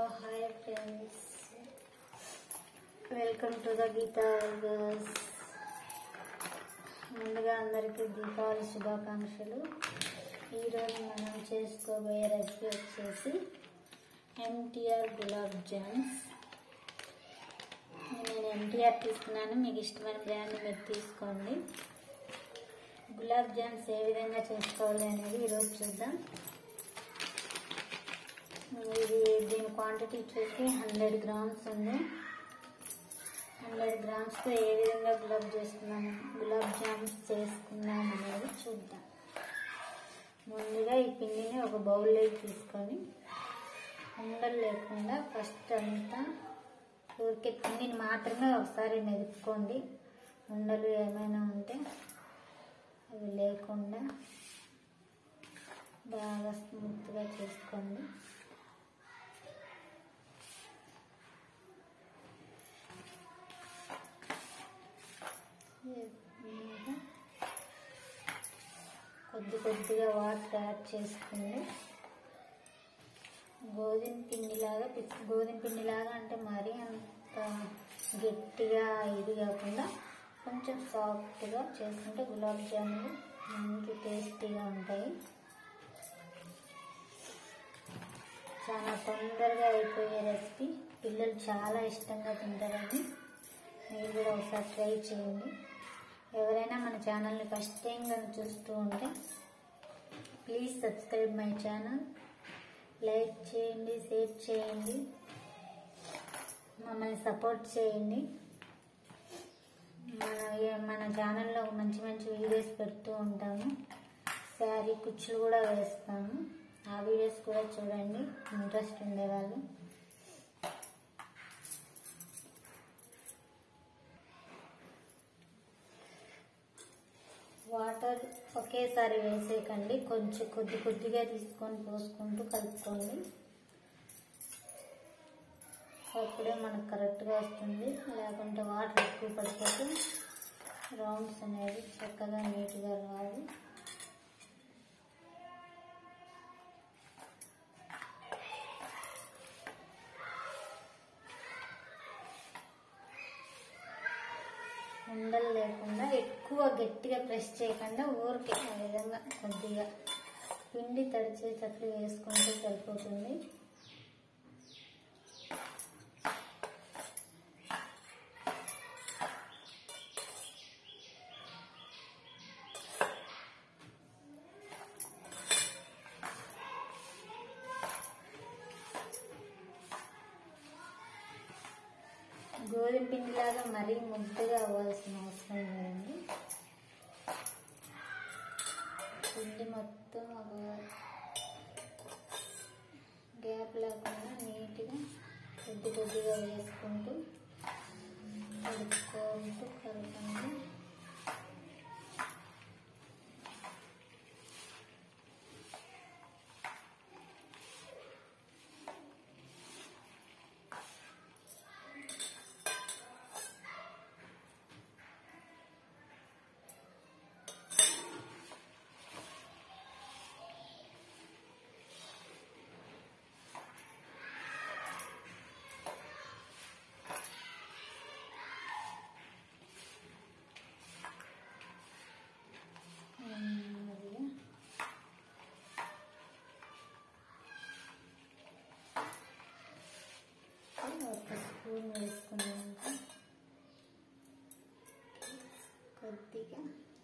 hi friends welcome to the Geeta girls ముందుగా అందరికీ దీపావళి శుభాకాంక్షలు ఈరోజు మనం చేసుకోబోయే రెసిపీ వచ్చేసి ఎంటీఆర్ గులాబ్ జామ్స్ నేను ఎంటీఆర్ తీసుకున్నాను మీకు ఇష్టమైన బ్రాండ్ మీరు తీసుకోండి గులాబ్ జామ్స్ ఏ విధంగా చేసుకోవాలి అనేది ఈరోజు చూద్దాం ఇది దీని క్వాంటిటీ వచ్చేసి హండ్రెడ్ గ్రామ్స్ ఉంది హండ్రెడ్ గ్రామ్స్తో ఏ విధంగా గులాబ్ చేసుకున్నాము గులాబ్ జామ్స్ చేసుకున్నాం అనేది చూద్దాం ముందుగా ఈ పిండిని ఒక బౌల్లోకి తీసుకొని ఉండలు లేకుండా ఫస్ట్ అంతా ఊరికే పిండిని మాత్రమే ఒకసారి మెదుపుకోండి ఉండలు ఏమైనా ఉంటే అవి లేకుండా బాగా స్మూత్గా చేసుకోండి కొద్ది కొద్దిగా వాటర్ యాడ్ చేసుకుని గోధుమ పిండిలాగా పిచ్చి గోధుమ పిండిలాగా అంటే మరీ అంత గట్టిగా ఇది కాకుండా కొంచెం సాఫ్ట్గా చేసుకుంటే గులాబ్ జాములు మంచి టేస్టీగా ఉంటాయి చాలా తొందరగా అయిపోయే రెసిపీ పిల్లలు చాలా ఇష్టంగా తింటారని మీరు కూడా ఒకసారి ట్రై చేయండి ఎవరైనా మన ఛానల్ని ఫస్ట్ టైం కానీ చూస్తూ ఉంటే please subscribe my channel like చేయండి షేర్ చేయండి మమ్మల్ని సపోర్ట్ చేయండి మన మన ఛానల్లో మంచి మంచి వీడియోస్ పెడుతూ ఉంటాము శారీ కుచ్చులు కూడా వేస్తాము ఆ వీడియోస్ కూడా చూడండి ఇంట్రెస్ట్ ఉండేవాళ్ళు వాటర్ ఒకేసారి వేసేయకండి కొంచెం కొద్ది కొద్దిగా తీసుకొని పోసుకుంటూ కలుపుకోండి అప్పుడే మనకు కరెక్ట్గా వస్తుంది లేకుంటే వాటర్ ఎక్కువ పడిపోతే రౌండ్స్ అనేవి చక్కగా నీట్గా రావు ఉండలు లేకుండా ఎక్కువ గట్టిగా ప్రెస్ చేయకుండా ఊరికే ఆ విధంగా కొద్దిగా పిండి తడిచేటట్లు వేసుకుంటే సరిపోతుంది గోధుమ పిండిలాగా మరీ ముద్దగా అవ్వాల్సిన అవసరం లేదండి పిండి మొత్తం ఒక గ్యాప్ లేకుండా నీట్గా కొద్ది కొద్దిగా వేసుకుంటూ కలుపుకుంటూ కలపండి ఒక స్పూన్ వేసుకున్నాక కొద్దిగా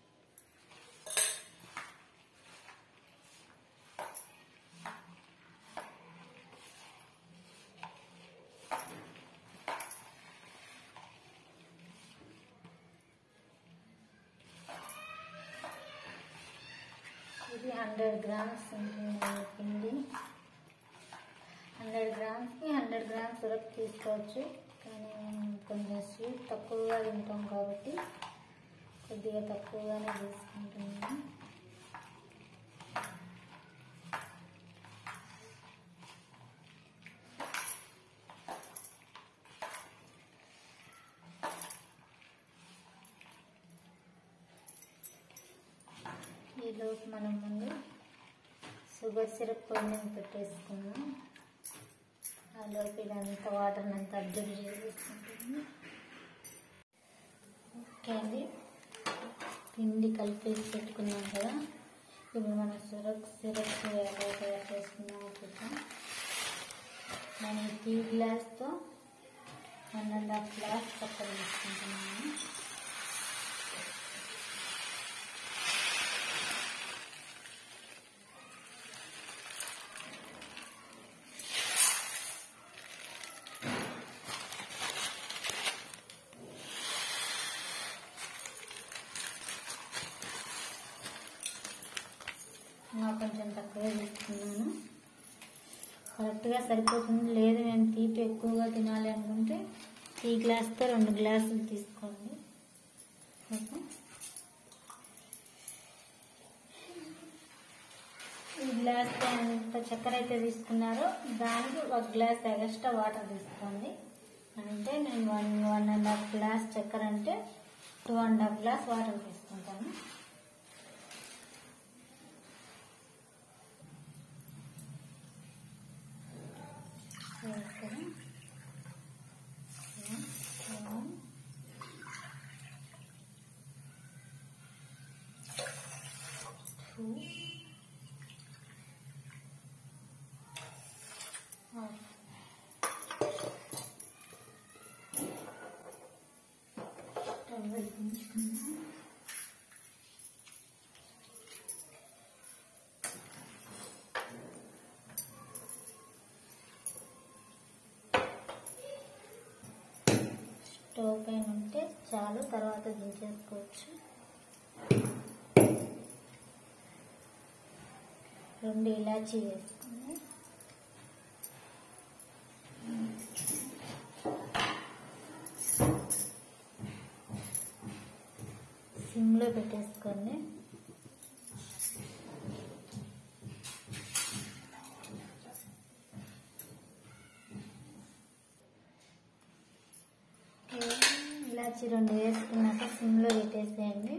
ఇది హండ్రెడ్ గ్రామ్స్ ఉంటుంది పిండి హండ్రెడ్ గ్రామ్స్కి హండ్రెడ్ గ్రామ్స్ వరకు తీసుకోవచ్చు కానీ కొంచెం స్వీట్ తక్కువగా తింటాం కాబట్టి కొద్దిగా తక్కువగానే తీసుకుంటున్నాను ఈలోపు మనం ముందు షుగర్ సిరప్ కొన్ని పెట్టేసుకున్నాం ఆ లోపు ఇదంతా వాటర్ని అంతా అబ్జర్వ్ చేసుకుంటుంది ఓకే అండి పిండి కలిపేసి పెట్టుకున్నాం కదా ఇప్పుడు మనం సిరప్ సిరప్ ఎలా తయారు చేసుకున్నామో చూద్దాం నేను ఈ టీ గ్లాస్తో వన్ అండ్ హాఫ్ గ్లాస్ చక్కెర తీసుకుంటున్నాను ఇంకా కొంచెం తక్కువే తీసుకున్నాను కరెక్ట్గా సరిపోతుంది లేదు నేను తీపి ఎక్కువగా తినాలి అనుకుంటే ఈ గ్లాస్తో రెండు గ్లాసులు తీసుకోండి ఓకే ఈ గ్లాస్తో ఎంత చక్కెర అయితే తీసుకున్నారో దానికి ఒక గ్లాస్ ఎక్స్ట్రా వాటర్ తీసుకోండి అంటే నేను one one and half glass చక్కెర అంటే two and half glass water తీసుకుంటాను ఇక్కడ one, two, స్టవ్ వెలిగించుకుందాం స్టవ్ పైన ఉంటే చాలు తర్వాత దించేసుకోవచ్చు రెండు ఇలాచీ వేసుకుని సిమ్లో పెట్టేసుకోండి ఇలాచి రెండు వేసుకున్నాక సిమ్లో పెట్టేసేయండి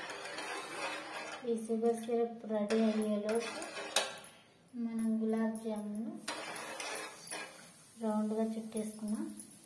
ఈ షుగర్ సిరప్ రెడీ అయ్యేలోపు మనం గులాబ్ జామున్ రౌండ్గా చుట్టేసుకున్నాం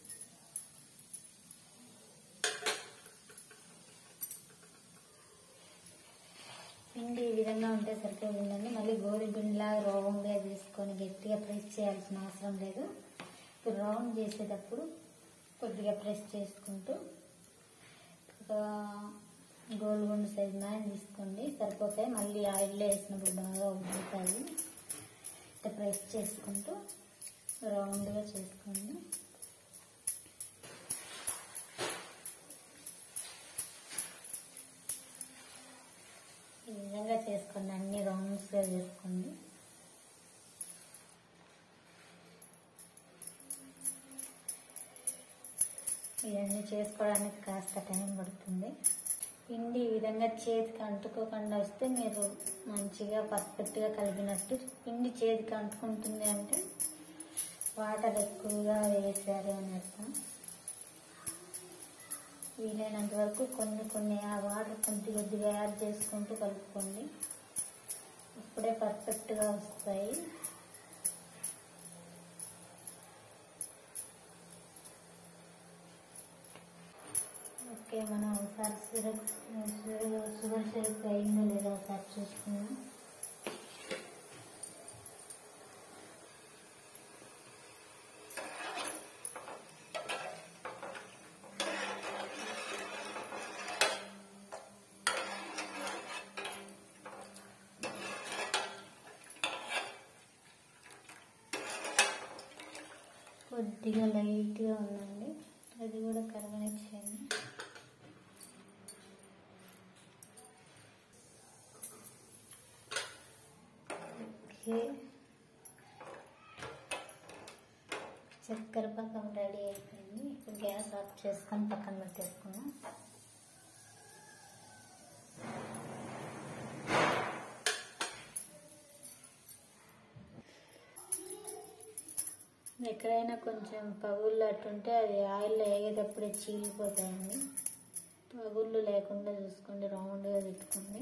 పిండి ఈ విధంగా ఉంటే సరిపోతుందండి మళ్ళీ గోధుమ పిండిలాగా రౌండ్గా తీసుకొని గట్టిగా ప్రెస్ చేయాల్సిన అవసరం లేదు ఇప్పుడు రౌండ్ చేసేటప్పుడు కొద్దిగా ప్రెస్ చేసుకుంటూ ఒక గోల్గొండ సైజ్ మ్యాన్ తీసుకోండి సరిపోతాయి మళ్ళీ ఆయిల్లో వేసినప్పుడు బాగా ఉబ్బుతాయి ఇట్లా ప్రెస్ చేసుకుంటూ రౌండ్గా చేసుకోండి ఈ విధంగా చేసుకోండి అన్ని రౌండ్స్గా చేసుకోండి ఇవన్నీ చేసుకోవడానికి కాస్త టైం పడుతుంది పిండి ఈ విధంగా చేతికి అంటుకోకుండా వస్తే మీరు మంచిగా పర్ఫెక్ట్గా కలిపినట్టు పిండి చేతికి అంటుకుంటుంది అంటే వాటర్ ఎక్కువగా వేసారు అని అర్థం వీలైనంత వరకు కొన్ని కొన్ని ఆ వాటర్ కొద్ది కొద్దిగా యాడ్ చేసుకుంటూ కలుపుకోండి ఇప్పుడే పర్ఫెక్ట్గా వస్తాయి ఓకే మనం ఒకసారి సిరప్ షుగర్ సిరప్ అయిందో లేదో ఒకసారి చూసుకుందాం కొద్దిగా లైట్గా ఉందండి అది కూడా కరగనిచ్చేయండి ఓకే చక్కెర పక్కన రెడీ అయిపోయింది ఇప్పుడు గ్యాస్ ఆఫ్ చేసుకొని పక్కన పెట్టేసుకున్నాం ఎక్కడైనా కొంచెం పగుళ్ళు అట్టుంటే అది ఆయిల్లో వేగేటప్పుడే చీలిపోతాయండి పగుళ్ళు లేకుండా చూసుకోండి రౌండ్గా పెట్టుకోండి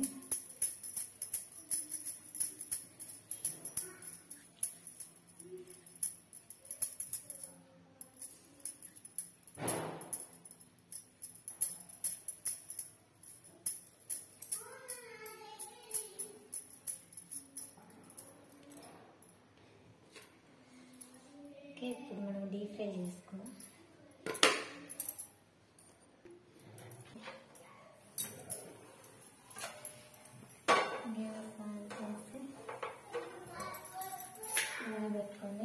డీప్ ఫ్రై చేసుకున్నాం గ్యాస్ ఆన్ చేసి నూనె పెట్టుకోండి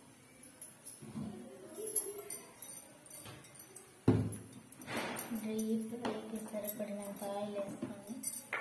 డీప్ ఫ్రైకి సరిపడినంత ఆయిల్ వేసుకోండి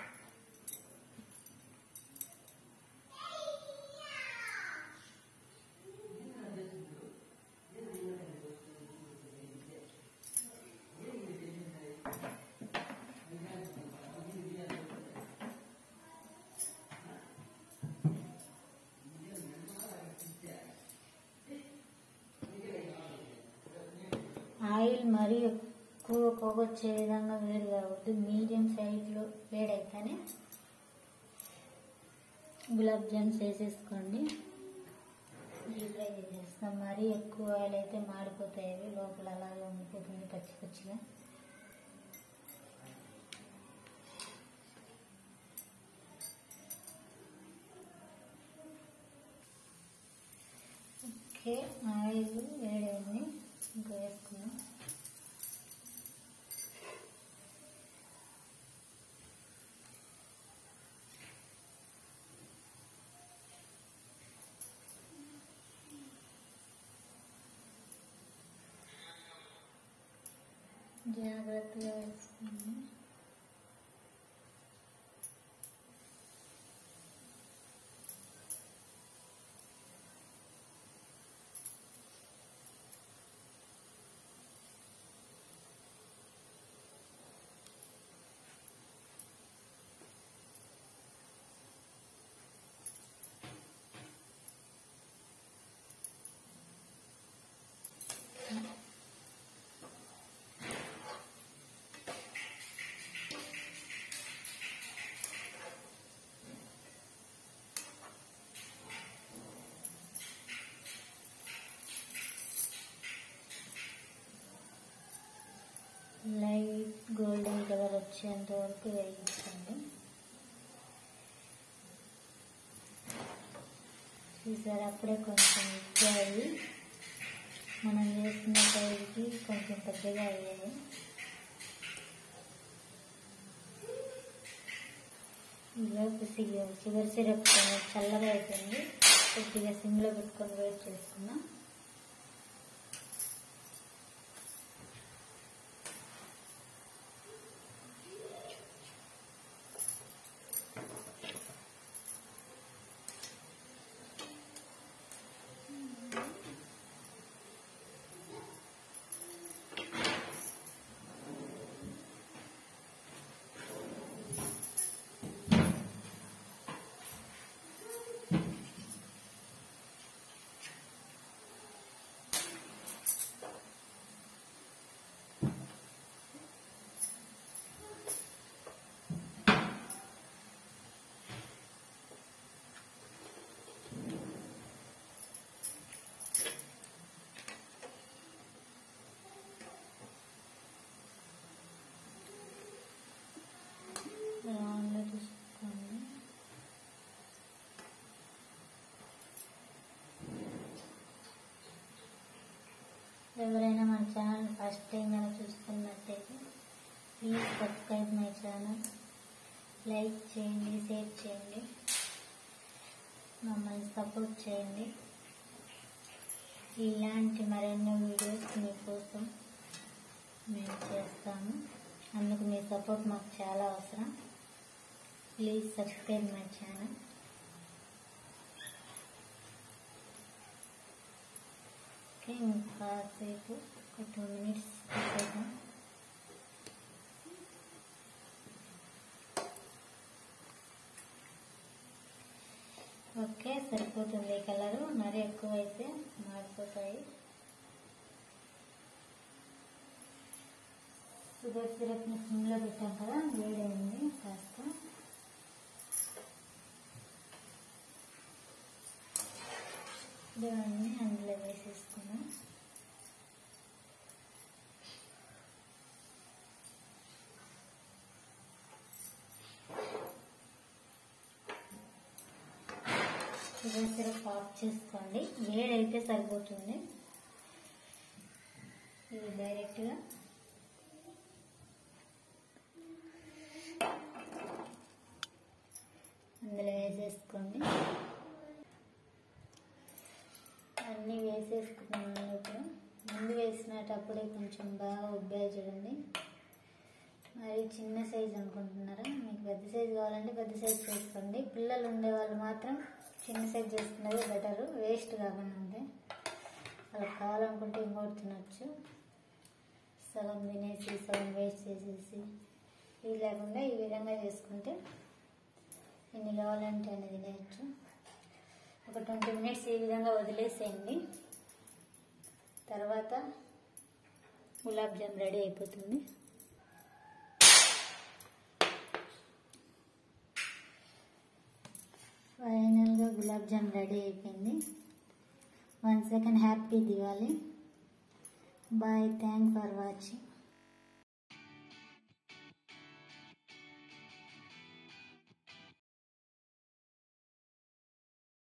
ఆయిల్ మరీ ఎక్కువ పొగొచ్చే విధంగా వేడి కావద్దు మీడియం సైజులో వేడైతేనే గులాబ్ జామ్స్ వేసేసుకోండి డీప్ ఫ్రై చేసేస్తాం మరీ ఎక్కువ ఆయిల్ అయితే మాడిపోతాయి అవి లోపల అలాగే ఉండిపోతుంది పచ్చి పచ్చిగా ఓకే ఆయిల్ వేడైంది ఇంకా వేసుకున్నాం జాగ్రత్తగా వేసుకున్నాం లైట్ గోల్డెన్ కలర్ వచ్చేంత వరకు వేయించండి చూసారు అప్పుడే కొంచెం ఇచ్చాయి మనం వేసిన సైడ్కి కొంచెం పెద్దగా అయ్యాయి ఈలోపు షుగర్ షుగర్ సిరప్ కొంచెం చల్లగా అయిపోయింది కొద్దిగా సిమ్లో పెట్టుకొని వెయిట్ చేసుకున్నాం రౌండ్లో తీసుకోండి ఎవరైనా మన ఛానల్ ఫస్ట్ టైం కనుక చూస్తున్నట్టయితే please subscribe my channel like చేయండి షేర్ చేయండి మమ్మల్ని సపోర్ట్ చేయండి ఇలాంటి మరెన్నో వీడియోస్ మీకోసం మేము చేస్తాము అందుకు మీ సపోర్ట్ మాకు చాలా అవసరం please subscribe my channel okay ఇంకాసేపు ఒక టూ మినిట్స్ పెట్టేద్దాం ఓకే సరిపోతుంది కలరు మరీ ఎక్కువ అయితే మాడిపోతాయి షుగర్ సిరప్ని సిమ్లో పెట్టాం కదా వేడైంది కాస్త దాన్ని అందులో వేసేసుకున్నాం షుగర్ సిరప్ ఆఫ్ చేసుకోండి వేడైతే సరిపోతుంది ఇది డైరెక్ట్గా అందులో వేసేసుకోండి అన్నీ వేసేసుకున్నాను ఇప్పుడు ముందు వేసినటప్పుడే కొంచెం బాగా ఉబ్బాయి చూడండి మరి చిన్న సైజు అనుకుంటున్నారా మీకు పెద్ద సైజు కావాలంటే పెద్ద సైజు చేసుకోండి పిల్లలు ఉండేవాళ్ళు మాత్రం చిన్న సైజు చేసుకున్నది బెటరు వేస్ట్ కాకుండా ఉంటే వాళ్ళకి కావాలనుకుంటే ఇంకోటి తినొచ్చు సగం తినేసి సగం వేస్ట్ చేసేసి ఇది లేకుండా ఈ విధంగా చేసుకుంటే ఎన్ని కావాలంటే అన్ని తినేయచ్చు ఒక ట్వంటీ మినిట్స్ ఈ విధంగా వదిలేసేయండి తర్వాత గులాబ్ జామ్ రెడీ అయిపోతుంది ఫైనల్గా గులాబ్ జామ్ రెడీ అయిపోయింది one second happy Diwali bye thank for watching